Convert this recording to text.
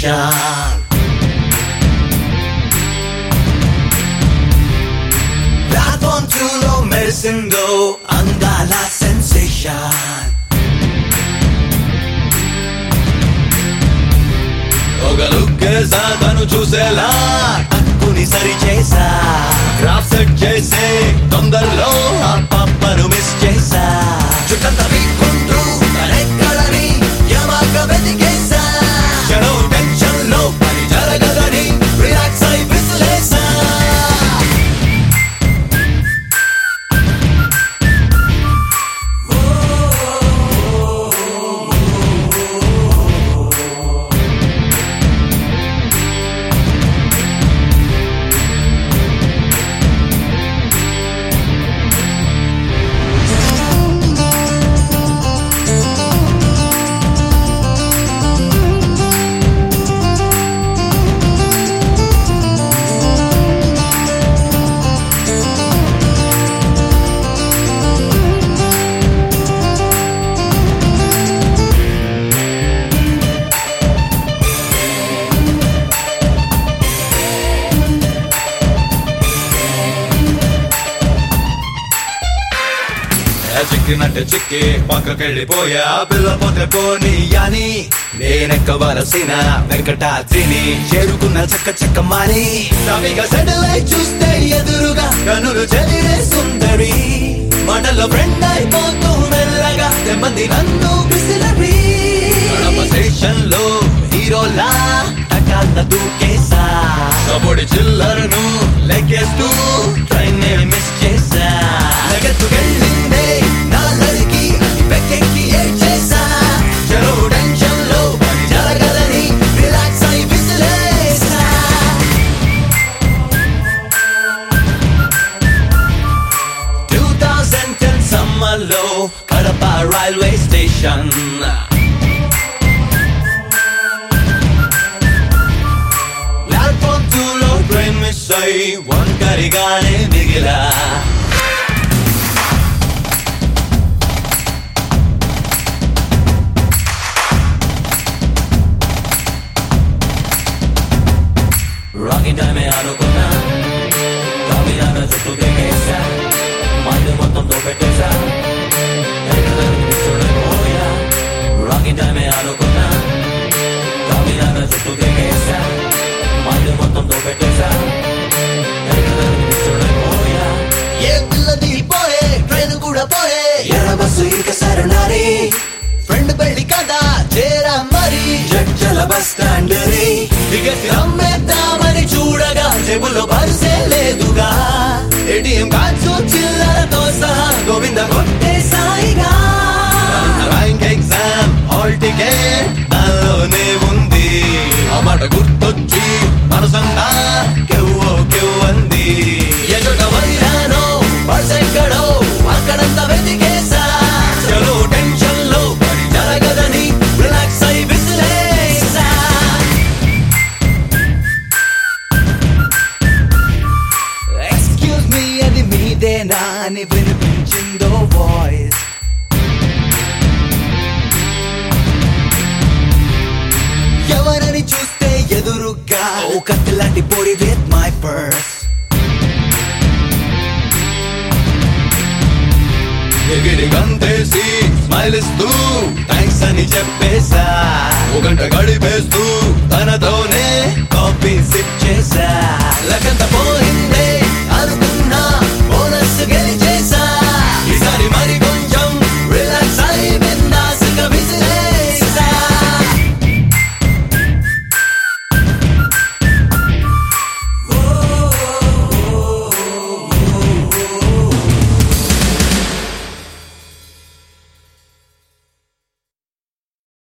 station platform two లో మెరిసిందో అందాల sensation ఒక లుక్కేసా తను చూసేలా హక్కుని సరి చేసా గ్రాఫ్ సెట్ చేసే తొందరలో ఆ పప్పను మిస్ చేసా చుట్టంతా వీక్కుంటూ తనెక్కడని యమాక వెతికేసా చెరో టెన్షన్ లో పని జరగదని రిలాక్స్ అయి విసిలేసా చిక్కినట్టు చిక్కి పక్కకెళ్ళిపోయా పిల్ల పోతే పోని అని నేనెక్కవలసిన వెంకటాద్రిని చేరుకున్న చక్క చక్క మాని సవిగా సెటిలైట్ చూస్తే ఎదురుగా కనులు చెదిరే సుందరి మాటల్లో ఫ్రెండ్ అయిపోతూ మెల్లగా తెమ్మంది నన్ను బిసిలరి స్టేషన్ లో హీరోలా టకాల దూకేసా కబడి చిల్లరను లెక్కేస్తూ ట్రైన్ మిస్ చేసా లెగెత్తుకెళ్ళిందే నా నడికి వెక్కెక్కి ఏడ్చేసా చలో టెన్షన్ లో పని జరగదని రిలాక్స్ అయి విసిలేసా టూ థౌజండ్ టెన్ సమ్మర్ లో Kadapa railway station platform two లో ట్రైన్ మిస్ అయి ఒంటరిగానే మిగిలా రాకింగ్ టైమే అనుకున్నా కామినాగా చుట్టూ తిరిగేసా మైండ్ మొత్తం పెట్టేశా చూడకపోయా రాకింగ్ టైమే అనుకున్నా కామినాగా చుట్టూ తిరిగేసా మైండ్ మొత్తం పెట్టేశా చూడకపోయా ఏ పిల్లది పోయే ట్రైన్ కూడా పోయే ఎర్ర బస్సు ఇక సరణారి ఫ్రెండ్ పెళ్లి కదా చేరా మరి జడ్జల బస్ స్టాండ్ టికెట్ అమ్మేద్దామని చూడగా జేబులో పర్సే లేదుగా ఏటీఎం కార్డ్స్ చిల్లరతో సహా గోవింద కొట్టే సాయిగా ర్యాంక్ ఎగ్జామ్ హాల్ టికెట్ దానిలోనే ఉంది ఆ మాట గుర్తొచ్చి మనసంతా కెవ్వో కెవ్వంది ఎదుట వైరానో పర్స్ ఎక్కడో అక్కడంతా వెతికేసా చలో టెన్షన్ లో పని జరగదని రిలాక్స్ అయి విసిలేసా ఎక్స్క్యూజ్ మీ అది మీదేనా అని వినిపించిందో వాయిస్ ఎవరని చూస్తే ఎదురుగా ఓ కత్తిలాంటి పొడి విత్ మై పర్స్ ఎగిరి గంతేసి స్మైల్ ఇస్తూ థ్యాంక్స్ అని చెప్పేశా ఒక గంట గడిపేస్తూ